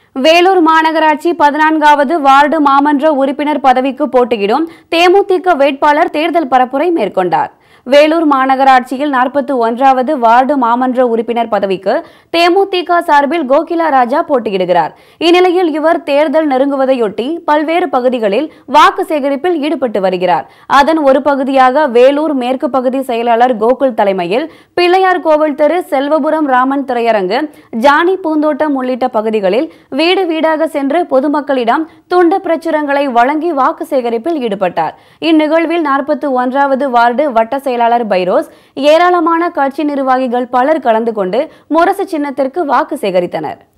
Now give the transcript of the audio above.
வேலூர் மாநகராட்சி பதினான்காவது வார்டு மாமன்ற உறுப்பினர் பதவிக்கு போட்டியிடும் தேமுதிக வேட்பாளர் தேர்தல் பரப்புரை மேற்கொண்டார் வேலூர் மாநகராட்சியில் நாற்பத்தி ஒன்றாவது வார்டு மாமன்ற உறுப்பினர் பதவிக்கு தேமுதிக சார்பில் கோகிலா ராஜா போட்டியிடுகிறார் இந்நிலையில் இவர் தேர்தல் நெருங்குவதையொட்டி பல்வேறு பகுதிகளில் வாக்கு சேகரிப்பில் ஈடுபட்டு வருகிறார் அதன் ஒரு பகுதியாக வேலூர் மேற்கு பகுதி செயலாளர் கோகுல் தலைமையில் பிள்ளையார் கோவில் தெரு செல்வபுரம் ராமன் திரையரங்கு ஜானி பூந்தோட்டம் உள்ளிட்ட பகுதிகளில் வீடு வீடாக சென்று பொதுமக்களிடம் துண்ட பிரச்சுரங்களை வழங்கி வாக்கு சேகரிப்பில் ஈடுபட்டார் இந்நிகழ்வில் நாற்பத்தி ஒன்றாவது வார்டு வட்ட செயலாளர் பைரோஸ் ஏராளமான கட்சி நிர்வாகிகள் பலர் கலந்து கொண்டு முரசு சின்னத்திற்கு வாக்கு சேகரித்தனர்